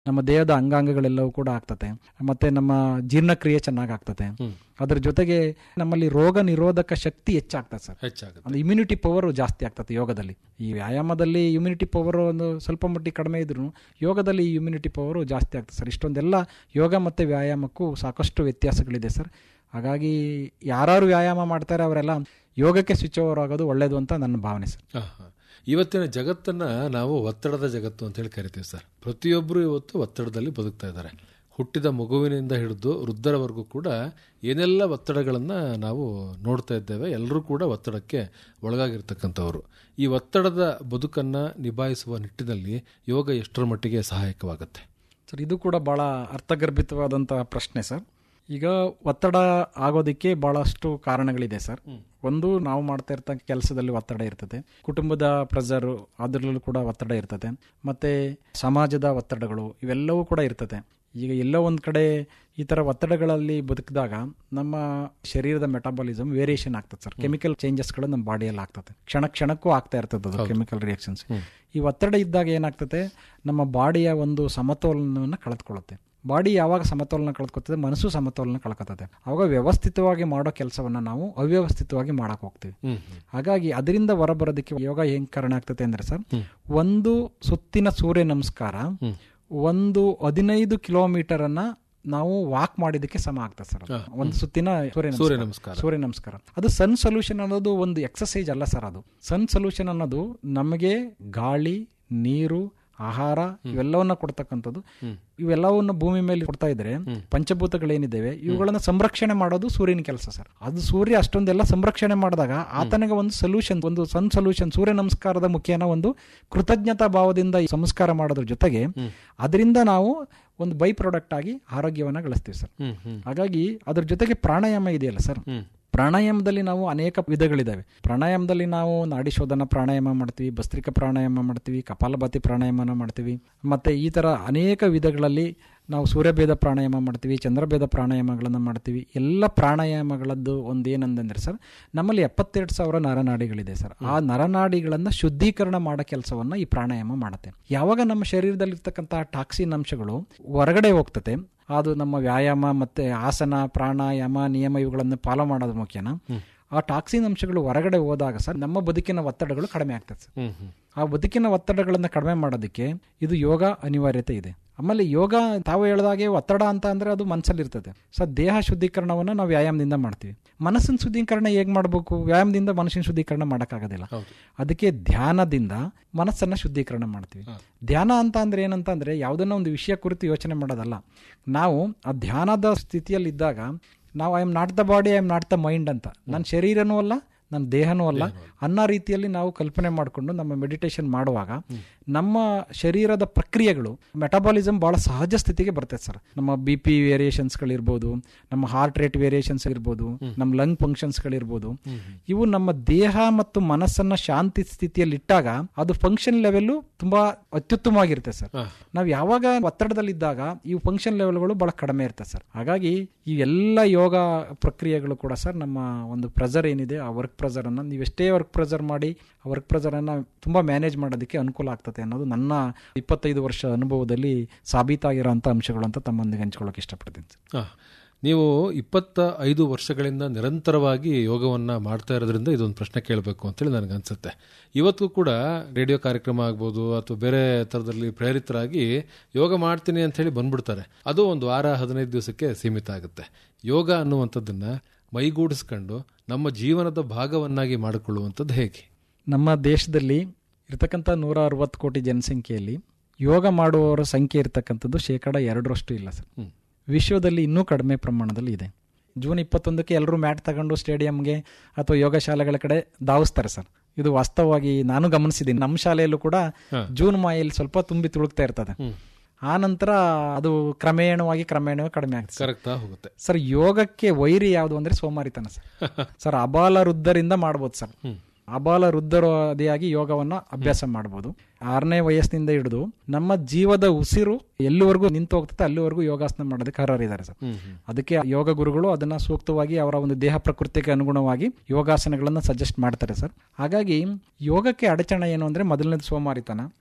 ನಮ್ಮ ದೇಹದ ಅಂಗಾಂಗಗಳೆಲ್ಲವೂ ಕೂಡ ಆಗ್ತದೆ ಮತ್ತೆ ನಮ್ಮ ಜೀರ್ಣಕ್ರಿಯೆ ಚೆನ್ನಾಗಿ ಆಗ್ತದೆ ಅದ್ರ ಜೊತೆಗೆ ನಮ್ಮಲ್ಲಿ ರೋಗ ನಿರೋಧಕ ಶಕ್ತಿ ಹೆಚ್ಚಾಗ್ತದೆ ಸರ್ ಹೆಚ್ಚಾಗುತ್ತೆ ಒಂದು ಇಮ್ಯುನಿಟಿ ಪವರ್ ಜಾಸ್ತಿ ಆಗ್ತದೆ ಯೋಗದಲ್ಲಿ ಈ ವ್ಯಾಯಾಮದಲ್ಲಿ ಇಮ್ಯುನಿಟಿ ಪವರ್ ಒಂದು ಸ್ವಲ್ಪ ಮಟ್ಟಿಗೆ ಕಡಿಮೆ ಇದ್ರೂ ಯೋಗದಲ್ಲಿ ಇಮ್ಯುನಿಟಿ ಪವರ್ ಜಾಸ್ತಿ ಆಗ್ತದೆ ಸರ್ ಇಷ್ಟೊಂದೆಲ್ಲ ಯೋಗ ಮತ್ತು ವ್ಯಾಯಾಮಕ್ಕೂ ಸಾಕಷ್ಟು ವ್ಯತ್ಯಾಸಗಳಿದೆ ಸರ್ ಹಾಗಾಗಿ ಯಾರು ವ್ಯಾಯಾಮ ಮಾಡ್ತಾರೆ ಅವರೆಲ್ಲ ಯೋಗಕ್ಕೆ ಸ್ವಿಚ್ ಓವರ್ ಆಗೋದು ಒಳ್ಳೇದು ಅಂತ ನನ್ನ ಭಾವನೆ ಸರ್ ಆಹಾ. ಇವತ್ತಿನ ಜಗತ್ತನ್ನ ನಾವು ಒತ್ತಡದ ಜಗತ್ತು ಅಂತ ಹೇಳಿ ಕರಿತೀವಿ ಸರ್ ಪ್ರತಿಯೊಬ್ಬರು ಇವತ್ತು ಒತ್ತಡದಲ್ಲಿ ಬದುಕ್ತಾ ಇದ್ದಾರೆ ಹುಟ್ಟಿದ ಮಗುವಿನಿಂದ ಹಿಡಿದು ವೃದ್ಧರವರೆಗೂ ಕೂಡ ಏನೆಲ್ಲ ಒತ್ತಡಗಳನ್ನು ನಾವು ನೋಡ್ತಾ ಇದ್ದೇವೆ ಎಲ್ಲರೂ ಕೂಡ ಒತ್ತಡಕ್ಕೆ ಒಳಗಾಗಿರ್ತಕ್ಕಂಥವ್ರು ಈ ಒತ್ತಡದ ಬದುಕನ್ನು ನಿಭಾಯಿಸುವ ನಿಟ್ಟಿನಲ್ಲಿ ಯೋಗ ಎಷ್ಟರ ಮಟ್ಟಿಗೆ ಸಹಾಯಕವಾಗುತ್ತೆ ಸರ್ ಇದು ಕೂಡ ಭಾಳ ಅರ್ಥಗರ್ಭಿತವಾದಂತಹ ಪ್ರಶ್ನೆ ಸರ್ ಈಗ ಒತ್ತಡ ಆಗೋದಕ್ಕೆ ಭಾಳಷ್ಟು ಕಾರಣಗಳಿದೆ ಸರ್ ಒಂದು ನಾವು ಮಾಡ್ತಾ ಇರ್ತಕ್ಕ ಕೆಲಸದಲ್ಲಿ ಒತ್ತಡ ಇರ್ತದೆ ಕುಟುಂಬದ ಪ್ರೆಸರು ಅದರಲ್ಲೂ ಕೂಡ ಒತ್ತಡ ಇರ್ತದೆ ಮತ್ತೆ ಸಮಾಜದ ಒತ್ತಡಗಳು ಇವೆಲ್ಲವೂ ಕೂಡ ಇರ್ತದೆ ಈಗ ಎಲ್ಲೋ ಒಂದು ಕಡೆ ಈ ಥರ ಒತ್ತಡಗಳಲ್ಲಿ ಬದುಕಿದಾಗ ನಮ್ಮ ಶರೀರದ ಮೆಟಾಬಾಲಿಸಮ್ ವೇರಿಯೇಷನ್ ಆಗ್ತದೆ ಸರ್ ಕೆಮಿಕಲ್ ಚೇಂಜಸ್ಗಳು ನಮ್ಮ ಬಾಡಿಯಲ್ಲಿ ಆಗ್ತದೆ ಕ್ಷಣ ಕ್ಷಣಕ್ಕೂ ಆಗ್ತಾ ಇರ್ತದೆ ಅದು ಕೆಮಿಕಲ್ ರಿಯಾಕ್ಷನ್ಸ್ ಈ ಒತ್ತಡ ಇದ್ದಾಗ ಏನಾಗ್ತದೆ ನಮ್ಮ ಬಾಡಿಯ ಒಂದು ಸಮತೋಲನವನ್ನು ಕಳೆದುಕೊಳ್ಳುತ್ತೆ ಬಾಡಿ ಯಾವಾಗ ಸಮತೋಲನ ಕಳ್ಕೊತದೆ ಮನಸ್ಸು ಸಮತೋಲನ ಕಳ್ಕೊತದೆ ಅವಾಗ ವ್ಯವಸ್ಥಿತವಾಗಿ ಮಾಡೋ ಕೆಲಸವನ್ನ ನಾವು ಅವ್ಯವಸ್ಥಿತವಾಗಿ ಮಾಡಕ್ ಹೋಗ್ತೀವಿ ಹಾಗಾಗಿ ಅದರಿಂದ ಹೊರಬರೋದಕ್ಕೆ ಯೋಗ ಹೆಂಗ್ ಕಾರಣ ಆಗ್ತದೆ ಅಂದ್ರೆ ಸರ್ ಒಂದು ಸುತ್ತಿನ ಸೂರ್ಯ ನಮಸ್ಕಾರ ಒಂದು ಹದಿನೈದು ಕಿಲೋಮೀಟರ್ ಅನ್ನ ನಾವು ವಾಕ್ ಮಾಡಿದಕ್ಕೆ ಸಮ ಆಗ್ತದೆ ಸರ್ ಅದು. ಒಂದು ಸುತ್ತಿನ ಸೂರ್ಯ ಸೂರ್ಯ ನಮಸ್ಕಾರ ನಮಸ್ಕಾರ. ಸೂರ್ಯ ನಮಸ್ಕಾರ ಅದು ಸನ್ ಸೊಲ್ಯೂಷನ್ ಅನ್ನೋದು ಒಂದು ಎಕ್ಸಸೈಸ್ ಅಲ್ಲ ಸರ್ ಅದು ಸನ್ ಸೊಲ್ಯೂಷನ್ ಅನ್ನೋದು ನಮಗೆ ಗಾಳಿ ನೀರು ಆಹಾರ ಇವೆಲ್ಲವನ್ನ ಕೊಡ್ತಕ್ಕಂಥದ್ದು ಇವೆಲ್ಲವನ್ನ ಭೂಮಿ ಮೇಲೆ ಕೊಡ್ತಾ ಇದ್ರೆ ಪಂಚಭೂತಗಳೇನಿದ್ದೇವೆ ಇವುಗಳನ್ನ ಸಂರಕ್ಷಣೆ ಮಾಡೋದು ಸೂರ್ಯನ ಕೆಲಸ ಸರ್ ಅದು ಸೂರ್ಯ ಅಷ್ಟೊಂದೆಲ್ಲ ಸಂರಕ್ಷಣೆ ಮಾಡಿದಾಗ ಆತನಿಗೆ ಒಂದು ಸೊಲ್ಯೂಷನ್ ಒಂದು ಸನ್ ಸೊಲ್ಯೂಷನ್ ಸೂರ್ಯ ನಮಸ್ಕಾರದ ಮುಖೇನ ಒಂದು ಕೃತಜ್ಞತಾ ಭಾವದಿಂದ ಈ ಸಂಸ್ಕಾರ ಮಾಡೋದ್ರ ಜೊತೆಗೆ ಅದರಿಂದ ನಾವು ಒಂದು ಬೈ ಪ್ರಾಡಕ್ಟ್ ಆಗಿ ಆರೋಗ್ಯವನ್ನ ಗಳಿಸ್ತೀವಿ ಸರ್ ಹಾಗಾಗಿ ಅದ್ರ ಜೊತೆಗೆ ಪ್ರಾಣಾಯಾಮ ಇದೆಯಲ್ಲ ಸರ್ ಪ್ರಾಣಾಯಾಮದಲ್ಲಿ ನಾವು ಅನೇಕ ವಿಧಗಳಿದ್ದಾವೆ ಪ್ರಾಣಾಯಾಮದಲ್ಲಿ ನಾವು ನಾಡಿ ಶೋಧನ ಪ್ರಾಣಾಯಾಮ ಮಾಡ್ತೀವಿ ಭಸ್ತ್ರಿಕ ಪ್ರಾಣಾಯಾಮ ಮಾಡ್ತೀವಿ ಕಪಾಲಭಾತಿ ಪ್ರಾಣಾಯಾಮನ ಮಾಡ್ತೀವಿ ಮತ್ತೆ ಈ ತರ ಅನೇಕ ವಿಧಗಳಲ್ಲಿ ನಾವು ಸೂರ್ಯಭೇದ ಪ್ರಾಣಾಯಾಮ ಮಾಡ್ತೀವಿ ಚಂದ್ರಭೇದ ಪ್ರಾಣಾಯಾಮಗಳನ್ನು ಮಾಡ್ತೀವಿ ಎಲ್ಲ ಪ್ರಾಣಾಯಾಮಗಳದ್ದು ಒಂದು ಏನಂದ್ರೆ ಸರ್ ನಮ್ಮಲ್ಲಿ ಎಪ್ಪತ್ತೆರಡು ಸಾವಿರ ನರನಾಡಿಗಳಿದೆ ಸರ್ ಆ ನರನಾಡಿಗಳನ್ನ ಶುದ್ಧೀಕರಣ ಮಾಡೋ ಕೆಲಸವನ್ನ ಈ ಪ್ರಾಣಾಯಾಮ ಮಾಡುತ್ತೆ ಯಾವಾಗ ನಮ್ಮ ಶರೀರದಲ್ಲಿರ್ತಕ್ಕಂತಹ ಟಾಕ್ಸಿನ್ ಅಂಶಗಳು ಹೊರಗಡೆ ಹೋಗ್ತದೆ ಅದು ನಮ್ಮ ವ್ಯಾಯಾಮ ಮತ್ತೆ ಆಸನ ಪ್ರಾಣಾಯಾಮ ನಿಯಮ ಇವುಗಳನ್ನು ಫಾಲೋ ಮಾಡೋದ್ರ ಮುಖ್ಯನ ಆ ಟಾಕ್ಸಿನ್ ಅಂಶಗಳು ಹೊರಗಡೆ ಹೋದಾಗ ಸರ್ ನಮ್ಮ ಬದುಕಿನ ಒತ್ತಡಗಳು ಕಡಿಮೆ ಆಗ್ತದೆ ಸರ್ ಆ ಬದುಕಿನ ಒತ್ತಡಗಳನ್ನು ಕಡಿಮೆ ಮಾಡೋದಕ್ಕೆ ಇದು ಯೋಗ ಅನಿವಾರ್ಯತೆ ಇದೆ ಆಮೇಲೆ ಯೋಗ ತಾವು ಹೇಳಿದಾಗೆ ಒತ್ತಡ ಅಂತ ಅಂದ್ರೆ ಅದು ಮನಸ್ಸಲ್ಲಿ ಇರ್ತದೆ ಸೊ ದೇಹ ಶುದ್ಧೀಕರಣವನ್ನು ನಾವು ವ್ಯಾಯಾಮದಿಂದ ಮಾಡ್ತೀವಿ ಮನಸ್ಸಿನ ಶುದ್ಧೀಕರಣ ಹೇಗ್ ಮಾಡಬೇಕು ವ್ಯಾಯಾಮದಿಂದ ಮನಸ್ಸಿನ ಶುದ್ಧೀಕರಣ ಮಾಡೋಕ್ಕಾಗೋದಿಲ್ಲ ಅದಕ್ಕೆ ಧ್ಯಾನದಿಂದ ಮನಸ್ಸನ್ನ ಶುದ್ಧೀಕರಣ ಮಾಡ್ತೀವಿ ಧ್ಯಾನ ಅಂತ ಅಂದ್ರೆ ಏನಂತ ಅಂದ್ರೆ ಯಾವುದನ್ನ ಒಂದು ವಿಷಯ ಕುರಿತು ಯೋಚನೆ ಮಾಡೋದಲ್ಲ ನಾವು ಆ ಧ್ಯಾನದ ಸ್ಥಿತಿಯಲ್ಲಿದ್ದಾಗ ನಾವು I am not the body I am not the mind ಅಂತ ನನ್ನ ಶರೀರನೂ ಅಲ್ಲ ನನ್ನ ದೇಹನೂ ಅಲ್ಲ ಅನ್ನೋ ರೀತಿಯಲ್ಲಿ ನಾವು ಕಲ್ಪನೆ ಮಾಡಿಕೊಂಡು ನಮ್ಮ ಮೆಡಿಟೇಷನ್ ಮಾಡುವಾಗ ನಮ್ಮ ಶರೀರದ ಪ್ರಕ್ರಿಯೆಗಳು ಮೆಟಾಬಾಲಿಸಮ್ ಬಹಳ ಸಹಜ ಸ್ಥಿತಿಗೆ ಬರ್ತದೆ ಸರ್ ನಮ್ಮ ಬಿ ಪಿ ವೇರಿಯೇಷನ್ಸ್ಗಳಿರ್ಬೋದು ನಮ್ಮ ಹಾರ್ಟ್ ರೇಟ್ ವೇರಿಯೇಷನ್ಸ್ ಇರ್ಬೋದು ನಮ್ಮ ಲಂಗ್ ಫಂಕ್ಷನ್ಸ್ಗಳಿರ್ಬೋದು ಇವು ನಮ್ಮ ದೇಹ ಮತ್ತು ಮನಸ್ಸನ್ನ ಶಾಂತಿ ಸ್ಥಿತಿಯಲ್ಲಿ ಇಟ್ಟಾಗ ಅದು ಫಂಕ್ಷನ್ ಲೆವೆಲ್ ತುಂಬಾ ಅತ್ಯುತ್ತಮವಾಗಿರುತ್ತೆ ಸರ್ ನಾವು ಯಾವಾಗ ಒತ್ತಡದಲ್ಲಿದ್ದಾಗ ಈ ಫಂಕ್ಷನ್ ಲೆವೆಲ್ಗಳು ಬಹಳ ಕಡಿಮೆ ಇರ್ತದೆ ಸರ್ ಹಾಗಾಗಿ ಈ ಎಲ್ಲ ಯೋಗ ಪ್ರಕ್ರಿಯೆಗಳು ಕೂಡ ಸರ್ ನಮ್ಮ ಒಂದು ಪ್ರೆಸರ್ ಏನಿದೆ ಆ ವರ್ಕ್ ಪ್ರೆಸರ್ ಅನ್ನ ನೀವೆಷ್ಟೇ ವರ್ಕ್ ಪ್ರೆಸರ್ ಮಾಡಿ ಆ ವರ್ಕ್ ಪ್ರೆಸರ್ ಅನ್ನ ತುಂಬಾ ಮ್ಯಾನೇಜ್ ಮಾಡೋದಕ್ಕೆ ಅನುಕೂಲ ಆಗ್ತದೆ ಅನ್ನೋದು ನನ್ನ ಇಪ್ಪತ್ತೈದು ವರ್ಷ ಅನುಭವದಲ್ಲಿ ಸಾಬೀತಾಗಿರೋಂಥ ಅಂಶಗಳು ಅಂತ ತಮ್ಮೊಂದಿಗೆ ಹಂಚ್ಕೊಳ್ಳೋಕೆ ಇಷ್ಟಪಡ್ತೀನಿ ಸರ್ ಆ, ನೀವು ಇಪ್ಪತ್ತ ಐದು ವರ್ಷಗಳಿಂದ ನಿರಂತರವಾಗಿ ಯೋಗವನ್ನ ಮಾಡ್ತಾ ಇರೋದ್ರಿಂದ ಇದೊಂದು ಪ್ರಶ್ನೆ ಕೇಳಬೇಕು ಅಂತೇಳಿ ನನಗೆ ಅನ್ಸುತ್ತೆ ಇವತ್ತು ಕೂಡ ರೇಡಿಯೋ ಕಾರ್ಯಕ್ರಮ ಆಗ್ಬೋದು ಅಥವಾ ಬೇರೆ ಥರದಲ್ಲಿ ಪ್ರೇರಿತರಾಗಿ ಯೋಗ ಮಾಡ್ತೀನಿ ಅಂತ ಹೇಳಿ ಬಂದ್ಬಿಡ್ತಾರೆ ಅದು ಒಂದು ವಾರ ಹದಿನೈದು ದಿವಸಕ್ಕೆ ಸೀಮಿತ ಆಗುತ್ತೆ ಯೋಗ ಅನ್ನುವಂಥದ್ದನ್ನ ಮೈಗೂಡಿಸ್ಕೊಂಡು ನಮ್ಮ ಜೀವನದ ಭಾಗವನ್ನಾಗಿ ಮಾಡಿಕೊಳ್ಳುವಂಥದ್ದು ಹೇಗೆ ನಮ್ಮ ದೇಶದಲ್ಲಿ ಇರ್ತಕ್ಕಂಥ ನೂರ ಅರವತ್ತು ಕೋಟಿ ಜನಸಂಖ್ಯೆಯಲ್ಲಿ ಯೋಗ ಮಾಡುವವರ ಸಂಖ್ಯೆ ಇರ್ತಕ್ಕಂಥದ್ದು ಶೇಕಡ ಎರಡರಷ್ಟು ಇಲ್ಲ ಸರ್ ವಿಶ್ವದಲ್ಲಿ ಇನ್ನೂ ಕಡಿಮೆ ಪ್ರಮಾಣದಲ್ಲಿ ಇದೆ ಜೂನ್ ಇಪ್ಪತ್ತೊಂದಕ್ಕೆ ಎಲ್ಲರೂ ಮ್ಯಾಟ್ ತಗೊಂಡು ಸ್ಟೇಡಿಯಂಗೆ ಅಥವಾ ಯೋಗ ಶಾಲೆಗಳ ಕಡೆ ಧಾವಿಸ್ತಾರೆ ಸರ್ ಇದು ವಾಸ್ತವವಾಗಿ ನಾನು ಗಮನಿಸಿದ್ದೀನಿ ನಮ್ಮ ಶಾಲೆಯಲ್ಲೂ ಕೂಡ ಜೂನ್ ಮಾಯಲ್ಲಿ ಸ್ವಲ್ಪ ತುಂಬಿ ತುಳುಕ್ತಾ ಇರ್ತದೆ ಆ ನಂತರ ಅದು ಕ್ರಮೇಣವಾಗಿ ಕ್ರಮೇಣವಾಗಿ ಕಡಿಮೆ ಆಗ್ತದೆ ಸರ್. ಕರೆಕ್ಟಾ ಹೋಗುತ್ತೆ ಸರ್ ಯೋಗಕ್ಕೆ ವೈರಿ ಯಾವುದು ಅಂದ್ರೆ ಸೋಮಾರಿತನ ಸರ್ ಸರ್ ಅಬಾಲ ವೃದ್ಧರಿಂದ ಮಾಡ್ಬೋದು ಸರ್ ಅಬಾಲ ವೃದ್ಧರಾದಿಯಾಗಿ ಯೋಗವನ್ನ ಅಭ್ಯಾಸ ಮಾಡ್ಬೋದು ಆರನೇ ವಯಸ್ಸಿನಿಂದ ಹಿಡಿದು ನಮ್ಮ ಜೀವದ ಉಸಿರು ಎಲ್ಲಿವರೆಗೂ ನಿಂತು ಹೋಗ್ತದೆ ಅಲ್ಲಿವರೆಗೂ ಯೋಗಾಸನ ಮಾಡೋದಕ್ಕೆ ಅರ್ಹರಿದ್ದಾರೆ ಸರ್ ಅದಕ್ಕೆ ಯೋಗ ಗುರುಗಳು ಅದನ್ನ ಸೂಕ್ತವಾಗಿ ಅವರ ಒಂದು ದೇಹ ಪ್ರಕೃತಿಗೆ ಅನುಗುಣವಾಗಿ ಯೋಗಾಸನಗಳನ್ನ ಸಜೆಸ್ಟ್ ಮಾಡ್ತಾರೆ ಸರ್ ಹಾಗಾಗಿ ಯೋಗಕ್ಕೆ ಅಡಚಣೆ ಏನು ಅಂದ್ರೆ ಮೊದಲನೇದು ಸೋಮಾರಿತನ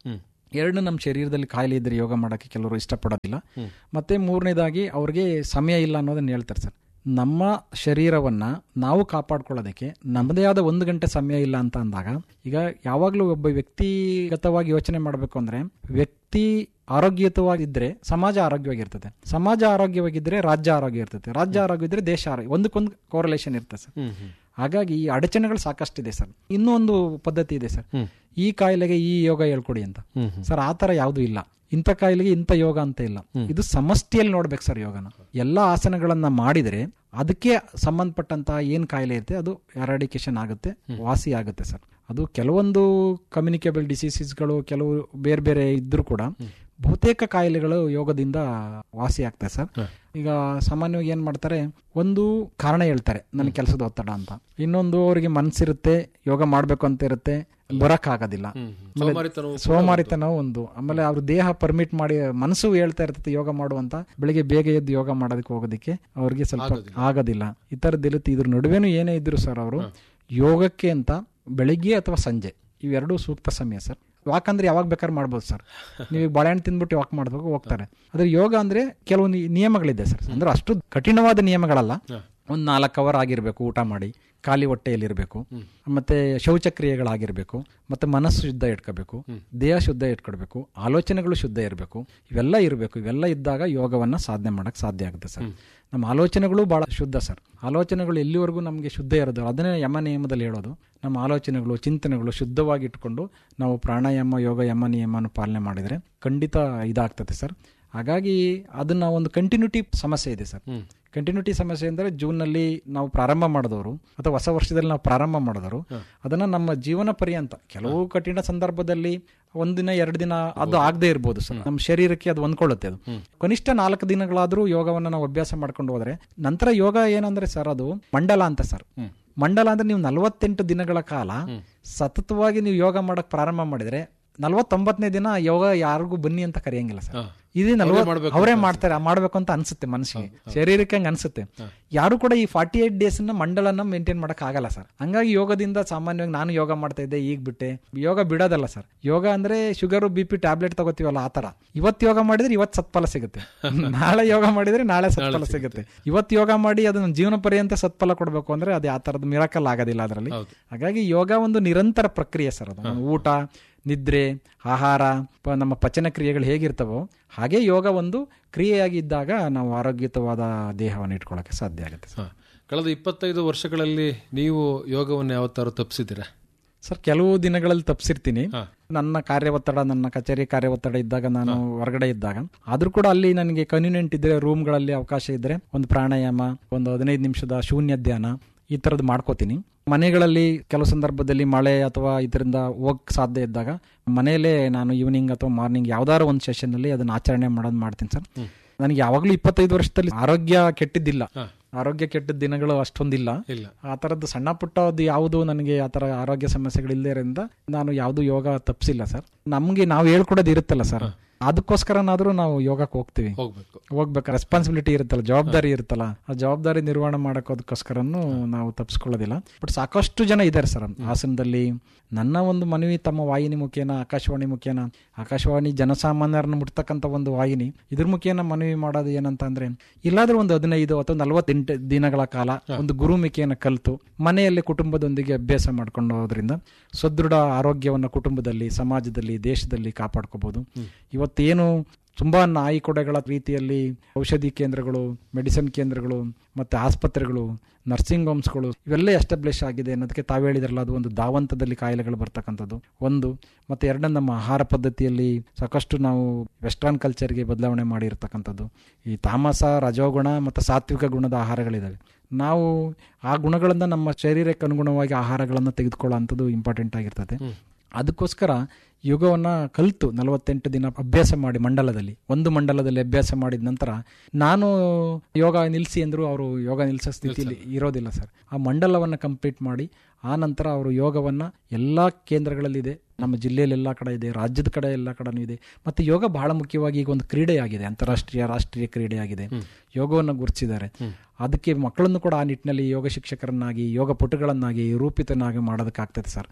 ಎರಡು ನಮ್ಮ ಶರೀರದಲ್ಲಿ ಕಾಯಿಲೆ ಇದ್ರೆ ಯೋಗ ಮಾಡೋಕ್ಕೆ ಕೆಲವರು ಇಷ್ಟಪಡೋದಿಲ್ಲ ಮತ್ತೆ ಮೂರನೇದಾಗಿ ಅವ್ರಿಗೆ ಸಮಯ ಇಲ್ಲ ಅನ್ನೋದನ್ನ ಹೇಳ್ತಾರೆ ಸರ್ ನಮ್ಮ ಶರೀರವನ್ನ ನಾವು ಕಾಪಾಡ್ಕೊಳ್ಳೋದಕ್ಕೆ ನಮ್ಮದೇ ಆದ ಒಂದು ಗಂಟೆ ಸಮಯ ಇಲ್ಲ ಅಂತ ಅಂದಾಗ ಈಗ ಯಾವಾಗಲೂ ಒಬ್ಬ ವ್ಯಕ್ತಿಗತವಾಗಿ ಯೋಚನೆ ಮಾಡಬೇಕು ಅಂದ್ರೆ ವ್ಯಕ್ತಿ ಆರೋಗ್ಯಯುತವಾಗಿದ್ರೆ ಸಮಾಜ ಆರೋಗ್ಯವಾಗಿರ್ತದೆ ಸಮಾಜ ಆರೋಗ್ಯವಾಗಿದ್ರೆ ರಾಜ್ಯ ಆರೋಗ್ಯ ಇರ್ತದೆ ರಾಜ್ಯ ಆರೋಗ್ಯ ಇದ್ರೆ ದೇಶ ಆರೋಗ್ಯ ಒಂದಕ್ಕೊಂದು ಕೋರಲೇಷನ್ ಇರ್ತದೆ ಸರ್ ಹಾಗಾಗಿ ಈ ಅಡಚಣೆಗಳು ಸಾಕಷ್ಟಿದೆ ಸರ್ ಇನ್ನೂ ಒಂದು ಪದ್ಧತಿ ಇದೆ ಸರ್ ಈ ಕಾಯಿಲೆಗೆ ಈ ಯೋಗ ಹೇಳ್ಕೊಡಿ ಅಂತ ಸರ್ ಆ ತರ ಯಾವುದು ಇಲ್ಲ ಇಂಥ ಕಾಯಿಲೆಗೆ ಇಂಥ ಯೋಗ ಅಂತ ಇಲ್ಲ ಇದು ಸಮಷ್ಟಿಯಲ್ಲಿ ನೋಡ್ಬೇಕು ಸರ್ ಯೋಗನ ಎಲ್ಲಾ ಆಸನಗಳನ್ನ ಮಾಡಿದ್ರೆ ಅದಕ್ಕೆ ಸಂಬಂಧಪಟ್ಟಂತಹ ಏನ್ ಕಾಯಿಲೆ ಇರುತ್ತೆ ಅದು ಎರಾಡಿಕೇಶನ್ ಆಗುತ್ತೆ ವಾಸಿ ಆಗುತ್ತೆ ಸರ್ ಅದು ಕೆಲವೊಂದು ಕಮ್ಯುನಿಕೇಬಲ್ ಡಿಸೀಸಸ್ಗಳು ಕೆಲವು ಬೇರೆ ಬೇರೆ ಇದ್ರೂ ಕೂಡ ಬಹುತೇಕ ಕಾಯಿಲೆಗಳು ಯೋಗದಿಂದ ವಾಸಿ ಆಗ್ತದೆ ಸರ್ ಈಗ ಸಾಮಾನ್ಯವಾಗಿ ಏನ್ ಮಾಡ್ತಾರೆ ಒಂದು ಕಾರಣ ಹೇಳ್ತಾರೆ ನನ್ನ ಕೆಲಸದ ಒತ್ತಡ ಅಂತ ಇನ್ನೊಂದು ಅವರಿಗೆ ಮನ್ಸಿರುತ್ತೆ ಯೋಗ ಮಾಡ್ಬೇಕು ಅಂತ ಇರುತ್ತೆ ಬರಕ್ ಆಗೋದಿಲ್ಲ ಸೋಮಾರಿತನವು ಸೋಮಾರಿತನ ಒಂದು ಆಮೇಲೆ ಅವ್ರ ದೇಹ ಪರ್ಮಿಟ್ ಮಾಡಿ ಮನಸ್ಸು ಹೇಳ್ತಾ ಇರ್ತದೆ ಯೋಗ ಮಾಡುವಂತ ಬೆಳಿಗ್ಗೆ ಬೇಗ ಎದ್ದು ಯೋಗ ಮಾಡೋದಕ್ಕೆ ಹೋಗೋದಕ್ಕೆ ಅವ್ರಿಗೆ ಸ್ವಲ್ಪ ಆಗೋದಿಲ್ಲ ಈ ತರದ್ದು ಇರುತ್ತೆ ಇದ್ರ ನಡುವೆನೂ ಏನೇ ಇದ್ರು ಸರ್ ಅವರು ಯೋಗಕ್ಕೆ ಅಂತ ಬೆಳಿಗ್ಗೆ ಅಥವಾ ಸಂಜೆ ಇವೆರಡೂ ಸೂಕ್ತ ಸಮಯ ಸರ್ ವಾಕ್ ಅಂದ್ರೆ ಯಾವಾಗ ಬೇಕಾದ್ರೆ ಮಾಡ್ಬೋದು ಸರ್ ನೀವು ಈಗ ಬಾಳೆಹಣ್ಣು ತಿಂದ್ಬಿಟ್ಟು ವಾಕ್ ಮಾಡ್ಬೇಕು ಹೋಗ್ತಾರೆ ಆದ್ರೆ ಯೋಗ ಅಂದ್ರೆ ಕೆಲವು ನಿ- ನಿಯಮಗಳಿದೆ ಸರ್ ಅಂದ್ರೆ ಅಷ್ಟು ಕಠಿಣವಾದ ನಿಯಮಗಳಲ್ಲ ಒಂದು ನಾಲ್ಕು ಅವರ್ ಆಗಿರ್ಬೇಕು ಊಟ ಮಾಡಿ ಖಾಲಿ ಹೊಟ್ಟೆಯಲ್ಲಿರಬೇಕು ಮತ್ತೆ ಶೌಚಕ್ರಿಯೆಗಳಾಗಿರ್ಬೇಕು ಮತ್ತೆ ಮನಸ್ಸು ಶುದ್ಧ ಇಟ್ಕೋಬೇಕು ದೇಹ ಶುದ್ಧ ಇಟ್ಕೊಳ್ಬೇಕು ಆಲೋಚನೆಗಳು ಶುದ್ಧ ಇರಬೇಕು ಇವೆಲ್ಲ ಇರಬೇಕು ಇವೆಲ್ಲ ಇದ್ದಾಗ ಯೋಗವನ್ನ ಸಾಧನೆ ಮಾಡಕ್ ಸಾಧ್ಯ ಆಗುತ್ತೆ ಸರ್ ನಮ್ಮ ಆಲೋಚನೆಗಳು ಬಹಳ ಶುದ್ಧ ಸರ್ ಆಲೋಚನೆಗಳು ಎಲ್ಲಿವರೆಗೂ ನಮಗೆ ಶುದ್ಧ ಇರೋದು ಅದನ್ನೇ ಯಮ ನಿಯಮದಲ್ಲಿ ಹೇಳೋದು ನಮ್ಮ ಆಲೋಚನೆಗಳು ಚಿಂತನೆಗಳು ಶುದ್ಧವಾಗಿ ಇಟ್ಕೊಂಡು ನಾವು ಪ್ರಾಣಾಯಾಮ ಯೋಗ ಯಮ ನಿಯಮನ ಪಾಲನೆ ಮಾಡಿದ್ರೆ ಖಂಡಿತ ಇದಾಗ್ತದೆ ಸರ್ ಹಾಗಾಗಿ ಅದನ್ನ ಒಂದು ಕಂಟಿನ್ಯೂಟಿ ಸಮಸ್ಯೆ ಇದೆ ಸರ್ ಕಂಟಿನ್ಯೂಟಿ ಸಮಸ್ಯೆ ಅಂದರೆ ಜೂನ್ನಲ್ಲಿ ನಾವು ಪ್ರಾರಂಭ ಮಾಡಿದವರು ಅಥವಾ ಹೊಸ ವರ್ಷದಲ್ಲಿ ನಾವು ಪ್ರಾರಂಭ ಮಾಡಿದವರು ಅದನ್ನ ನಮ್ಮ ಜೀವನ ಪರ್ಯಂತ ಕೆಲವು ಕಠಿಣ ಸಂದರ್ಭದಲ್ಲಿ ಒಂದಿನ ಎರಡು ದಿನ ಅದು ಆಗದೆ ಇರ್ಬೋದು ಸರ್ ನಮ್ಮ ಶರೀರಕ್ಕೆ ಅದು ಹೊಂದ್ಕೊಳ್ಳುತ್ತೆ ಅದು ಕನಿಷ್ಠ ನಾಲ್ಕು ದಿನಗಳಾದ್ರೂ ಯೋಗವನ್ನ ನಾವು ಅಭ್ಯಾಸ ಮಾಡ್ಕೊಂಡು ಹೋದ್ರೆ ನಂತರ ಯೋಗ ಏನಂದ್ರೆ ಸರ್ ಅದು ಮಂಡಲ ಅಂತ ಸರ್ ಮಂಡಲ ಅಂದ್ರೆ ನೀವು ನಲವತ್ತೆಂಟು ದಿನಗಳ ಕಾಲ ಸತತವಾಗಿ ನೀವು ಯೋಗ ಮಾಡಕ್ ಪ್ರಾರಂಭ ಮಾಡಿದ್ರೆ ನಲವತ್ತೊಂಬತ್ತನೇ ದಿನ ಯೋಗ ಯಾರಿಗೂ ಬನ್ನಿ ಅಂತ ಕರೆಯಂಗಿಲ್ಲ ಸರ್ ಇದೇ ನಲವತ್ತು ಅವರೇ ಮಾಡ್ತಾರೆ ಮಾಡ್ಬೇಕು ಅಂತ ಅನ್ಸುತ್ತೆ ಮನಸ್ಸಿಗೆ ಶರೀರಕ್ಕೆ ಹಂಗ ಅನ್ಸುತ್ತೆ ಯಾರು ಕೂಡ ಈ ಫಾರ್ಟಿ ಏಟ್ ಡೇಸ್ ನ ಮಂಡಲನ ಮೇಂಟೈನ್ ಮಾಡಕ್ ಆಗಲ್ಲ ಸರ್ ಹಂಗಾಗಿ ಯೋಗದಿಂದ ಸಾಮಾನ್ಯವಾಗಿ ನಾನು ಯೋಗ ಮಾಡ್ತಾ ಇದ್ದೆ ಈಗ ಬಿಟ್ಟೆ ಯೋಗ ಬಿಡೋದಲ್ಲ ಸರ್ ಯೋಗ ಅಂದ್ರೆ ಶುಗರ್ ಬಿ ಪಿ ಟ್ಯಾಬ್ಲೆಟ್ ತಗೋತೀವಲ್ಲ ಆತರ ಇವತ್ತು ಯೋಗ ಮಾಡಿದ್ರೆ ಇವತ್ತು ಸತ್ಫಲ ಸಿಗುತ್ತೆ ನಾಳೆ ಯೋಗ ಮಾಡಿದ್ರೆ ನಾಳೆ ಸತ್ಫಲ ಸಿಗುತ್ತೆ ಇವತ್ತು ಯೋಗ ಮಾಡಿ ಅದನ್ನ ಜೀವನ ಪರ್ಯಂತ ಸತ್ಫಲ ಕೊಡಬೇಕು ಅಂದ್ರೆ ಅದು ಆ ತರದ ಮಿರಾಕಲ್ ಆಗೋದಿಲ್ಲ ಅದರಲ್ಲಿ ಹಾಗಾಗಿ ಯೋಗ ಒಂದು ನಿರಂತರ ಪ್ರಕ್ರಿಯೆ ಸರ್ ಅದು ಊಟ ನಿದ್ರೆ ಆಹಾರ ಪ- ನಮ್ಮ ಪಚನ ಕ್ರಿಯೆಗಳು ಹೇಗಿರ್ತವೋ ಹಾಗೆ ಯೋಗ ಒಂದು ಕ್ರಿಯೆಯಾಗಿ ಇದ್ದಾಗ ನಾವು ಆರೋಗ್ಯಯುತವಾದ ದೇಹವನ್ನು ಇಟ್ಕೊಳ್ಳೋಕೆ ಸಾಧ್ಯ ಆಗುತ್ತೆ ಸರ್. ಹಾ. ಕಳೆದ ಇಪ್ಪತ್ತೈದು ವರ್ಷಗಳಲ್ಲಿ ನೀವು ಯೋಗವನ್ನು ಯಾವತ್ತಾರು ತಪ್ಪಿಸಿದ್ದೀರಾ ಸರ್ ಕೆಲವು ದಿನಗಳಲ್ಲಿ ತಪ್ಪಿಸಿರ್ತೀನಿ ನನ್ನ ಕಾರ್ಯ ಒತ್ತಡ ನನ್ನ ಕಚೇರಿ ಕಾರ್ಯ ಒತ್ತಡ ಇದ್ದಾಗ ನಾನು ಹೊರಗಡೆ ಇದ್ದಾಗ ಆದ್ರೂ ಕೂಡ ಅಲ್ಲಿ ನನಗೆ ಕನ್ವೀನಿಯಂಟ್ ಇದ್ರೆ ರೂಮ್ಗಳಲ್ಲಿ ಅವಕಾಶ ಇದ್ರೆ ಒಂದು ಪ್ರಾಣಾಯಾಮ ಒಂದು ಹದಿನೈದು ನಿಮಿಷದ ಶೂನ್ಯ ಧ್ಯಾನ ಈ ತರದ್ದು ಮಾಡ್ಕೋತೀನಿ ಮನೆಗಳಲ್ಲಿ ಕೆಲವು ಸಂದರ್ಭದಲ್ಲಿ ಮಳೆ ಅಥವಾ ಇದರಿಂದ ಹೋಗಕ್ ಸಾಧ್ಯ ಇದ್ದಾಗ ಮನೆಯಲ್ಲೇ ನಾನು ಈವ್ನಿಂಗ್ ಅಥವಾ ಮಾರ್ನಿಂಗ್ ಯಾವ್ದಾದ್ರು ಒಂದು ಸೆಷನ್ ಅಲ್ಲಿ ಅದನ್ನ ಆಚರಣೆ ಮಾಡೋದು ಮಾಡ್ತೀನಿ ಸರ್ ನನಗೆ ಯಾವಾಗಲೂ ಇಪ್ಪತ್ತೈದು ವರ್ಷದಲ್ಲಿ ಆರೋಗ್ಯ ಕೆಟ್ಟಿದ್ದಿಲ್ಲ ಆರೋಗ್ಯ ಕೆಟ್ಟ ದಿನಗಳು ಅಷ್ಟೊಂದಿಲ್ಲ ಇಲ್ಲ ಆ ತರದ್ದು ಸಣ್ಣ ಪುಟ್ಟದ್ದು ಯಾವುದು ನನಗೆ ಆ ತರ ಆರೋಗ್ಯ ಸಮಸ್ಯೆಗಳಿಲ್ಲದ್ರಿಂದ ನಾನು ಯಾವುದು ಯೋಗ ತಪ್ಪಿಸಿಲ್ಲ ಸರ್ ನಮ್ಗೆ ನಾವು ಹೇಳ್ಕೊಡೋದು ಇರುತ್ತಲ್ಲ ಸರ್ ಅದಕ್ಕೋಸ್ಕರನಾದ್ರೂ ನಾವು ಯೋಗಕ್ಕೆ ಹೋಗ್ತೀವಿ ಹೋಗ್ಬೇಕು ಹೋಗ್ಬೇಕು ರೆಸ್ಪಾನ್ಸಿಬಿಲಿಟಿ ಇರುತ್ತಲ್ಲ ಜವಾಬ್ದಾರಿ ಇರುತ್ತಲ್ಲ ಆ ಜವಾಬ್ದಾರಿ ನಿರ್ವಹಣೆ ಮಾಡೋದಕ್ಕೋಸ್ಕರನು ನಾವು ತಪ್ಪಿಸ್ಕೊಳ್ಳೋದಿಲ್ಲ ಬಟ್ ಸಾಕಷ್ಟು ಜನ ಇದ್ದಾರೆ ಸರ್ ಹಾಸನದಲ್ಲಿ ನನ್ನ ಒಂದು ಮನವಿ ತಮ್ಮ ವಾಹಿನಿ ಮುಖೇನ ಆಕಾಶವಾಣಿ ಮುಖೇನ ಆಕಾಶವಾಣಿ ಜನಸಾಮಾನ್ಯರನ್ನು ಮುಟ್ತಕ್ಕಂಥ ಒಂದು ವಾಹಿನಿ ಇದ್ರ ಮುಖೇನ ಮನವಿ ಮಾಡೋದು ಏನಂತ ಅಂದ್ರೆ ಇಲ್ಲಾದ್ರೂ ಒಂದು ಹದಿನೈದು ಅಥವಾ ನಲವತ್ತೆಂಟು ದಿನಗಳ ಕಾಲ ಒಂದು ಗುರುಮಿಕೆಯನ್ನು ಕಲಿತು ಮನೆಯಲ್ಲಿ ಕುಟುಂಬದೊಂದಿಗೆ ಅಭ್ಯಾಸ ಮಾಡ್ಕೊಂಡು ಹೋದ್ರಿಂದ ಸದೃಢ ಆರೋಗ್ಯವನ್ನು ಕುಟುಂಬದಲ್ಲಿ ಸಮಾಜದಲ್ಲಿ ದೇಶದಲ್ಲಿ ಕಾಪಾಡ್ಕೋಬಹುದು ಇವತ್ತೇನು ತುಂಬಾ ನಾಯಿ ಕೊಡೆಗಳ ರೀತಿಯಲ್ಲಿ ಔಷಧಿ ಕೇಂದ್ರಗಳು ಮೆಡಿಸಿನ್ ಕೇಂದ್ರಗಳು ಮತ್ತೆ ಆಸ್ಪತ್ರೆಗಳು ನರ್ಸಿಂಗ್ ಹೋಮ್ಸ್ಗಳು ಇವೆಲ್ಲ ಎಸ್ಟಾಬ್ಲಿಷ್ ಆಗಿದೆ ಅನ್ನೋದಕ್ಕೆ ತಾವು ಹೇಳಿದ್ರಲ್ಲ ಅದು ಒಂದು ಧಾವಂತದಲ್ಲಿ ಕಾಯಿಲೆಗಳು ಬರ್ತಕ್ಕಂಥದ್ದು ಒಂದು ಮತ್ತೆ ಎರಡನೇ ನಮ್ಮ ಆಹಾರ ಪದ್ಧತಿಯಲ್ಲಿ ಸಾಕಷ್ಟು ನಾವು ವೆಸ್ಟರ್ನ್ ಕಲ್ಚರ್ಗೆ ಬದಲಾವಣೆ ಮಾಡಿರ್ತಕ್ಕಂಥದ್ದು ಈ ತಾಮಸ ರಜೋಗುಣ ಮತ್ತು ಸಾತ್ವಿಕ ಗುಣದ ಆಹಾರಗಳಿದಾವೆ ನಾವು ಆ ಗುಣಗಳಿಂದ ನಮ್ಮ ಶರೀರಕ್ಕೆ ಅನುಗುಣವಾಗಿ ಆಹಾರಗಳನ್ನು ತೆಗೆದುಕೊಳ್ಳೋ ಅಂಥದ್ದು ಇಂಪಾರ್ಟೆಂಟ್ ಆಗಿರ್ತದೆ ಅದಕ್ಕೋಸ್ಕರ ಯೋಗವನ್ನ ಕಲಿತು ನಲವತ್ತೆಂಟು ದಿನ ಅಭ್ಯಾಸ ಮಾಡಿ ಮಂಡಲದಲ್ಲಿ ಒಂದು ಮಂಡಲದಲ್ಲಿ ಅಭ್ಯಾಸ ಮಾಡಿದ ನಂತರ ನಾನು ಯೋಗ ನಿಲ್ಲಿಸಿ ಅಂದ್ರು ಅವರು ಯೋಗ ನಿಲ್ಲಿಸೋ ಸ್ಥಿತಿಯಲ್ಲಿ ಇರೋದಿಲ್ಲ ಸರ್ ಆ ಮಂಡಲವನ್ನ ಕಂಪ್ಲೀಟ್ ಮಾಡಿ ಆ ನಂತರ ಅವರು ಯೋಗವನ್ನ ಎಲ್ಲಾ ಕೇಂದ್ರಗಳಲ್ಲಿದೆ ನಮ್ಮ ಜಿಲ್ಲೆಯಲ್ಲಿ ಎಲ್ಲ ಕಡೆ ಇದೆ ರಾಜ್ಯದ ಕಡೆ ಎಲ್ಲ ಕಡೆನೂ ಇದೆ ಮತ್ತೆ ಯೋಗ ಬಹಳ ಮುಖ್ಯವಾಗಿ ಈಗ ಒಂದು ಕ್ರೀಡೆಯಾಗಿದೆ ಅಂತಾರಾಷ್ಟ್ರೀಯ ರಾಷ್ಟ್ರೀಯ ಕ್ರೀಡೆಯಾಗಿದೆ ಯೋಗವನ್ನು ಗುರುತಿಸಿದ್ದಾರೆ ಅದಕ್ಕೆ ಮಕ್ಕಳನ್ನು ಕೂಡ ಆ ನಿಟ್ಟಿನಲ್ಲಿ ಯೋಗ ಶಿಕ್ಷಕರನ್ನಾಗಿ ಯೋಗ ಪಟುಗಳನ್ನಾಗಿ ರೂಪಿತನಾಗಿ ಮಾಡೋದಕ್ಕಾಗ್ತದೆ ಸರ್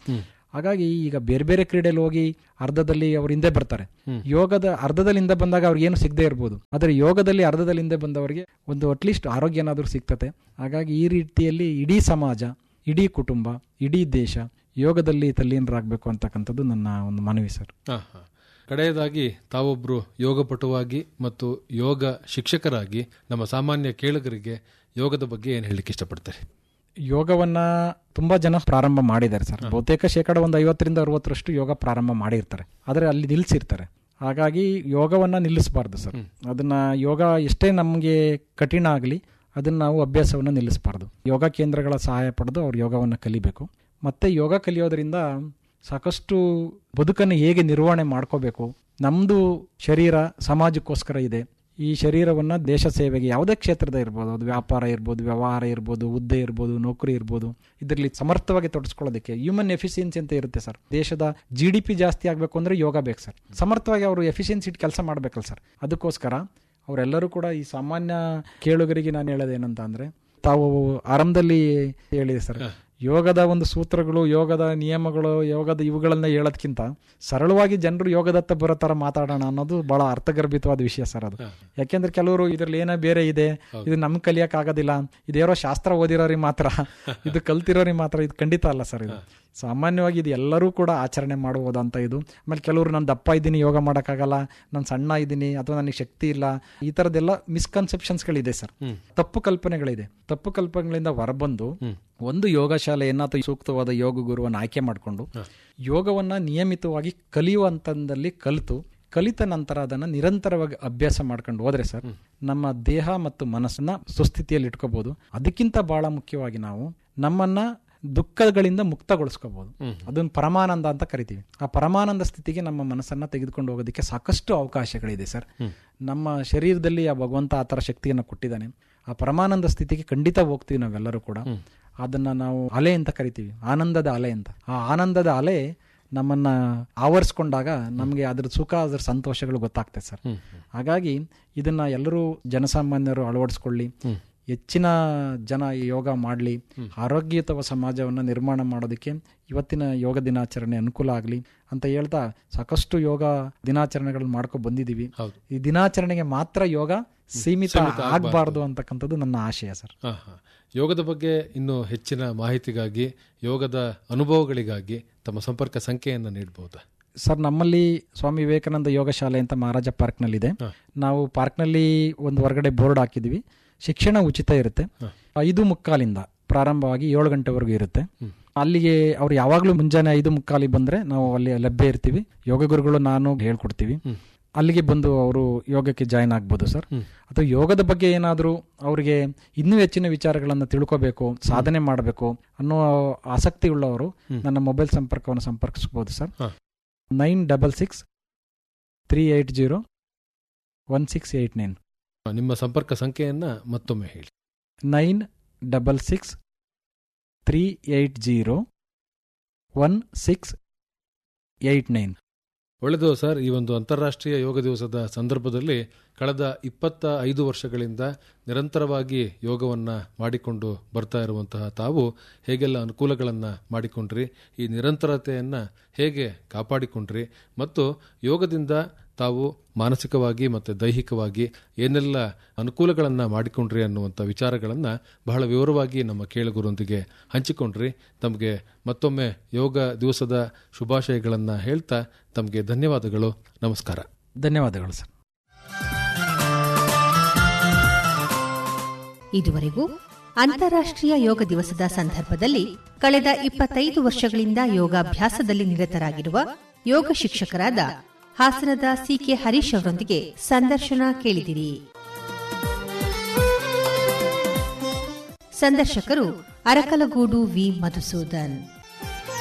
ಹಾಗಾಗಿ ಈಗ ಬೇರೆ ಬೇರೆ ಕ್ರೀಡೆಯಲ್ಲಿ ಹೋಗಿ ಅರ್ಧದಲ್ಲಿ ಅವ್ರು ಹಿಂದೆ ಬರ್ತಾರೆ ಯೋಗದ ಅರ್ಧದಲ್ಲಿ ಹಿಂದೆ ಬಂದಾಗ ಅವ್ರಿಗೆ ಏನು ಸಿಗದೆ ಇರ್ಬೋದು ಆದರೆ ಯೋಗದಲ್ಲಿ ಅರ್ಧದಲ್ಲಿ ಹಿಂದೆ ಬಂದವರಿಗೆ ಒಂದು ಅಟ್ಲೀಸ್ಟ್ ಆರೋಗ್ಯ ಏನಾದರೂ ಸಿಗ್ತತೆ ಹಾಗಾಗಿ ಈ ರೀತಿಯಲ್ಲಿ ಇಡೀ ಸಮಾಜ ಇಡೀ ಕುಟುಂಬ ಇಡೀ ದೇಶ ಯೋಗದಲ್ಲಿ ತಲ್ಲೀನರಾಗಬೇಕು ಅಂತಕ್ಕಂಥದ್ದು ನನ್ನ ಒಂದು ಮನವಿ ಸರ್ ಹಾ, ಹಾ. ಕಡೆಯದಾಗಿ ತಾವೊಬ್ರು ಯೋಗಪಟುವಾಗಿ ಮತ್ತು ಯೋಗ ಶಿಕ್ಷಕರಾಗಿ ನಮ್ಮ ಸಾಮಾನ್ಯ ಕೇಳುಗರಿಗೆ ಯೋಗದ ಬಗ್ಗೆ ಏನು ಹೇಳಲಿಕ್ಕೆ ಇಷ್ಟಪಡ್ತಾರೆ ಯೋಗವನ್ನ ತುಂಬಾ ಜನ ಪ್ರಾರಂಭ ಮಾಡಿದ್ದಾರೆ ಸರ್ ಬಹುತೇಕ ಶೇಕಡ ಒಂದು ಐವತ್ತರಿಂದ ಅರವತ್ತರಷ್ಟು ಯೋಗ ಪ್ರಾರಂಭ ಮಾಡಿರ್ತಾರೆ ಆದರೆ ಅಲ್ಲಿ ನಿಲ್ಲಿಸಿರ್ತಾರೆ ಹಾಗಾಗಿ ಯೋಗವನ್ನ ನಿಲ್ಲಿಸಬಾರ್ದು ಸರ್ ಅದನ್ನ ಯೋಗ ಎಷ್ಟೇ ನಮಗೆ ಕಠಿಣ ಆಗಲಿ ಅದನ್ನ ನಾವು ಅಭ್ಯಾಸವನ್ನು ನಿಲ್ಲಿಸಬಾರ್ದು ಯೋಗ ಕೇಂದ್ರಗಳ ಸಹಾಯ ಪಡೆದು ಅವ್ರು ಯೋಗವನ್ನು ಕಲಿಬೇಕು ಮತ್ತೆ ಯೋಗ ಕಲಿಯೋದ್ರಿಂದ ಸಾಕಷ್ಟು ಬದುಕನ್ನು ಹೇಗೆ ನಿರ್ವಹಣೆ ಮಾಡ್ಕೋಬೇಕು ನಮ್ಮದು ಶರೀರ ಸಮಾಜಕ್ಕೋಸ್ಕರ ಇದೆ ಈ ಶರೀರವನ್ನು ದೇಶ ಸೇವೆಗೆ ಯಾವುದೇ ಕ್ಷೇತ್ರದ ಇರ್ಬೋದು ಅದು ವ್ಯಾಪಾರ ಇರ್ಬೋದು ವ್ಯವಹಾರ ಇರ್ಬೋದು ಹುದ್ದೆ ಇರ್ಬೋದು ನೌಕರಿ ಇರ್ಬೋದು ಇದರಲ್ಲಿ ಸಮರ್ಥವಾಗಿ ತೊಡಸ್ಕೊಳ್ಳೋದಕ್ಕೆ ಹ್ಯೂಮನ್ ಎಫಿಷಿಯನ್ಸಿ ಅಂತ ಇರುತ್ತೆ ಸರ್ ದೇಶದ ಜಿ ಡಿ ಪಿ ಜಾಸ್ತಿ ಆಗಬೇಕು ಅಂದರೆ ಯೋಗ ಬೇಕು ಸರ್ ಸಮರ್ಥವಾಗಿ ಅವರು ಎಫಿಷಿಯನ್ಸಿ ಇಟ್ಟು ಕೆಲಸ ಮಾಡಬೇಕಲ್ಲ ಸರ್ ಅದಕ್ಕೋಸ್ಕರ ಅವರೆಲ್ಲರೂ ಕೂಡ ಈ ಸಾಮಾನ್ಯ ಕೇಳುಗರಿಗೆ ನಾನು ಹೇಳೋದೇನಂತ ಅಂದರೆ ತಾವು ಆರಂಭದಲ್ಲಿ ಹೇಳಿದೆ ಸರ್ ಯೋಗದ ಒಂದು ಸೂತ್ರಗಳು ಯೋಗದ ನಿಯಮಗಳು ಯೋಗದ ಇವುಗಳನ್ನ ಹೇಳೋದ್ಕಿಂತ ಸರಳವಾಗಿ ಜನರು ಯೋಗದತ್ತ ಬರೋ ಥರ ಮಾತಾಡೋಣ ಅನ್ನೋದು ಬಹಳ ಅರ್ಥಗರ್ಭಿತವಾದ ವಿಷಯ ಸರ್ ಅದು ಯಾಕೆಂದ್ರೆ ಕೆಲವರು ಇದ್ರಲ್ಲಿ ಏನೋ ಬೇರೆ ಇದೆ ಇದು ನಮ್ಗೆ ಕಲಿಯಕ್ ಆಗೋದಿಲ್ಲ ಇದೇರೋ ಶಾಸ್ತ್ರ ಓದಿರೋರಿಗೆ ಮಾತ್ರ ಇದು ಕಲ್ತಿರೋರಿಗೆ ಮಾತ್ರ ಇದು ಖಂಡಿತ ಅಲ್ಲ ಸರ್ ಇದು ಸಾಮಾನ್ಯವಾಗಿ ಇದು ಎಲ್ಲರೂ ಕೂಡ ಆಚರಣೆ ಮಾಡುವುದಂತ ಇದು ಆಮೇಲೆ ಕೆಲವರು ನಾನು ದಪ್ಪ ಇದ್ದೀನಿ ಯೋಗ ಮಾಡೋಕ್ಕಾಗಲ್ಲ ನಾನು ಸಣ್ಣ ಇದ್ದೀನಿ ಅಥವಾ ನನಗೆ ಶಕ್ತಿ ಇಲ್ಲ ಈ ಥರದ್ದೆಲ್ಲ ಮಿಸ್ಕನ್ಸೆಪ್ಷನ್ಸ್ಗಳಿದೆ ಸರ್ ತಪ್ಪು ಕಲ್ಪನೆಗಳಿದೆ ತಪ್ಪು ಕಲ್ಪನೆಗಳಿಂದ ಹೊರಬಂದು ಒಂದು ಯೋಗ ಶಾಲೆಯನ್ನ ಅಥವಾ ಸೂಕ್ತವಾದ ಯೋಗ ಗುರುವನ್ನು ಆಯ್ಕೆ ಮಾಡಿಕೊಂಡು ಯೋಗವನ್ನ ನಿಯಮಿತವಾಗಿ ಕಲಿಯುವಂತಂದಲ್ಲಿ ಕಲಿತು ಕಲಿತ ನಂತರ ಅದನ್ನ ನಿರಂತರವಾಗಿ ಅಭ್ಯಾಸ ಮಾಡ್ಕೊಂಡು ಹೋದ್ರೆ ಸರ್ ನಮ್ಮ ದೇಹ ಮತ್ತು ಮನಸ್ಸನ್ನ ಸುಸ್ಥಿತಿಯಲ್ಲಿ ಇಟ್ಕೋಬಹುದು ಅದಕ್ಕಿಂತ ಬಹಳ ಮುಖ್ಯವಾಗಿ ನಾವು ನಮ್ಮನ್ನ ದುಃಖಗಳಿಂದ ಮುಕ್ತಗೊಳಿಸ್ಕೋಬಹುದು ಅದನ್ನ ಪರಮಾನಂದ ಅಂತ ಕರಿತೀವಿ ಆ ಪರಮಾನಂದ ಸ್ಥಿತಿಗೆ ನಮ್ಮ ಮನಸ್ಸನ್ನ ತೆಗೆದುಕೊಂಡು ಹೋಗೋದಕ್ಕೆ ಸಾಕಷ್ಟು ಅವಕಾಶಗಳಿದೆ ಸರ್ ನಮ್ಮ ಶರೀರದಲ್ಲಿ ಆ ಭಗವಂತ ಆ ಥರ ಶಕ್ತಿಯನ್ನು ಕೊಟ್ಟಿದ್ದಾನೆ ಆ ಪರಮಾನಂದ ಸ್ಥಿತಿಗೆ ಖಂಡಿತ ಹೋಗ್ತೀವಿ ನಾವೆಲ್ಲರೂ ಕೂಡ ಅದನ್ನ ನಾವು ಅಲೆ ಅಂತ ಕರಿತೀವಿ ಆನಂದದ ಅಲೆ ಅಂತ ಆ ಆನಂದದ ಅಲೆ ನಮ್ಮನ್ನ ಆವರಿಸ್ಕೊಂಡಾಗ ನಮಗೆ ಅದ್ರ ಸುಖ ಅದ್ರ ಸಂತೋಷಗಳು ಗೊತ್ತಾಗ್ತದೆ ಸರ್ ಹಾಗಾಗಿ ಇದನ್ನ ಎಲ್ಲರೂ ಜನಸಾಮಾನ್ಯರು ಅಳವಡಿಸ್ಕೊಳ್ಳಿ ಹೆಚ್ಚಿನ ಜನ ಈ ಯೋಗ ಮಾಡಲಿ ಆರೋಗ್ಯಯುತವ ಸಮಾಜವನ್ನು ನಿರ್ಮಾಣ ಮಾಡೋದಕ್ಕೆ ಇವತ್ತಿನ ಯೋಗ ದಿನಾಚರಣೆ ಅನುಕೂಲ ಆಗಲಿ ಅಂತ ಹೇಳ್ತಾ ಸಾಕಷ್ಟು ಯೋಗ ದಿನಾಚರಣೆಗಳನ್ನ ಮಾಡ್ಕೊ ಬಂದಿದ್ದೀವಿ ಈ ದಿನಾಚರಣೆಗೆ ಮಾತ್ರ ಯೋಗ ಸೀಮಿತ ಆಗಬಾರ್ದು ಅಂತಕ್ಕಂಥದ್ದು ನನ್ನ ಆಶಯ ಸರ್ ಹಾ, ಹಾ. ಯೋಗದ ಬಗ್ಗೆ ಇನ್ನೂ ಹೆಚ್ಚಿನ ಮಾಹಿತಿಗಾಗಿ ಯೋಗದ ಅನುಭವಗಳಿಗಾಗಿ ತಮ್ಮ ಸಂಪರ್ಕ ಸಂಖ್ಯೆಯನ್ನು ನೀಡಬಹುದಾ ಸರ್ ನಮ್ಮಲ್ಲಿ ಸ್ವಾಮಿ ವಿವೇಕಾನಂದ ಯೋಗ ಶಾಲೆ ಅಂತ ಮಹಾರಾಜ ಪಾರ್ಕ್ನಲ್ಲಿದೆ ನಾವು ಪಾರ್ಕ್ನಲ್ಲಿ ಒಂದು ಹೊರಗಡೆ ಬೋರ್ಡ್ ಹಾಕಿದ್ವಿ ಶಿಕ್ಷಣ ಉಚಿತ ಇರುತ್ತೆ ಐದು ಮುಕ್ಕಾಲಿಂದ ಪ್ರಾರಂಭವಾಗಿ ಏಳು ಗಂಟೆವರೆಗೂ ಇರುತ್ತೆ ಅಲ್ಲಿಗೆ ಅವ್ರು ಯಾವಾಗಲೂ ಮುಂಜಾನೆ ಐದು ಮುಕ್ಕಾಲಿಗೆ ಬಂದ್ರೆ ನಾವು ಅಲ್ಲಿ ಲಭ್ಯ ಇರ್ತೀವಿ ಯೋಗ ಗುರುಗಳು ನಾನು ಹೇಳ್ಕೊಡ್ತೀವಿ ಅಲ್ಲಿಗೆ ಬಂದು ಅವರು ಯೋಗಕ್ಕೆ ಜಾಯ್ನ್ ಆಗ್ಬೋದು ಸರ್ ಅಥವಾ ಯೋಗದ ಬಗ್ಗೆ ಏನಾದರೂ ಅವರಿಗೆ ಇನ್ನೂ ಹೆಚ್ಚಿನ ವಿಚಾರಗಳನ್ನು ತಿಳ್ಕೋಬೇಕು ಸಾಧನೆ ಮಾಡಬೇಕು ಅನ್ನೋ ಆಸಕ್ತಿ ಉಳ್ಳವರು ನನ್ನ ಮೊಬೈಲ್ ಸಂಪರ್ಕವನ್ನು ಸಂಪರ್ಕಿಸಬಹುದು sir nine double six three eight zero one six eight nine ನಿಮ್ಮ ಸಂಪರ್ಕ ಸಂಖ್ಯೆಯನ್ನ ಮತ್ತೊಮ್ಮೆ ಹೇಳಿ nine double six three eight zero one six eight nine ಒಳ್ಳೆಯದು ಸರ್ ಈ ಒಂದು ಅಂತಾರಾಷ್ಟ್ರೀಯ ಯೋಗ ದಿವಸದ ಸಂದರ್ಭದಲ್ಲಿ ಕಳೆದ ಇಪ್ಪತ್ತ ಐದು ವರ್ಷಗಳಿಂದ ನಿರಂತರವಾಗಿ ಯೋಗವನ್ನ ಮಾಡಿಕೊಂಡು ಬರ್ತಾ ಇರುವಂತಹ ತಾವು ಹೇಗೆಲ್ಲ ಅನುಕೂಲಗಳನ್ನು ಮಾಡಿಕೊಂಡ್ರಿ ಈ ನಿರಂತರತೆಯನ್ನ ಹೇಗೆ ಕಾಪಾಡಿಕೊಂಡ್ರಿ ಮತ್ತು ಯೋಗದಿಂದ ತಾವು ಮಾನಸಿಕವಾಗಿ ಮತ್ತು ದೈಹಿಕವಾಗಿ ಏನೆಲ್ಲ ಅನುಕೂಲಗಳನ್ನು ಮಾಡಿಕೊಂಡ್ರಿ ಅನ್ನುವಂಥ ವಿಚಾರಗಳನ್ನು ಬಹಳ ವಿವರವಾಗಿ ನಮ್ಮ ಕೇಳುಗರೊಂದಿಗೆ ಹಂಚಿಕೊಂಡ್ರಿ ತಮಗೆ ಮತ್ತೊಮ್ಮೆ ಯೋಗ ದಿವಸದ ಶುಭಾಶಯಗಳನ್ನು ಹೇಳ್ತಾ ತಮಗೆ ಧನ್ಯವಾದಗಳು ನಮಸ್ಕಾರ ಧನ್ಯವಾದಗಳು ಸರ್ ಇದುವರೆಗೂ ಅಂತಾರಾಷ್ಟ್ರೀಯ ಯೋಗ ದಿವಸದ ಸಂದರ್ಭದಲ್ಲಿ ಕಳೆದ ಇಪ್ಪತ್ತೈದು ವರ್ಷಗಳಿಂದ ಯೋಗಾಭ್ಯಾಸದಲ್ಲಿ ನಿರತರಾಗಿರುವ ಯೋಗ ಶಿಕ್ಷಕರಾದ ಹಾಸನದ ಸಿಕೆ ಹರೀಶ್ ಅವರೊಂದಿಗೆ ಸಂದರ್ಶನ ಕೇಳಿದಿರಿ ಸಂದರ್ಶಕರು ಅರಕಲಗೂಡು ವಿ ಮಧುಸೂದನ್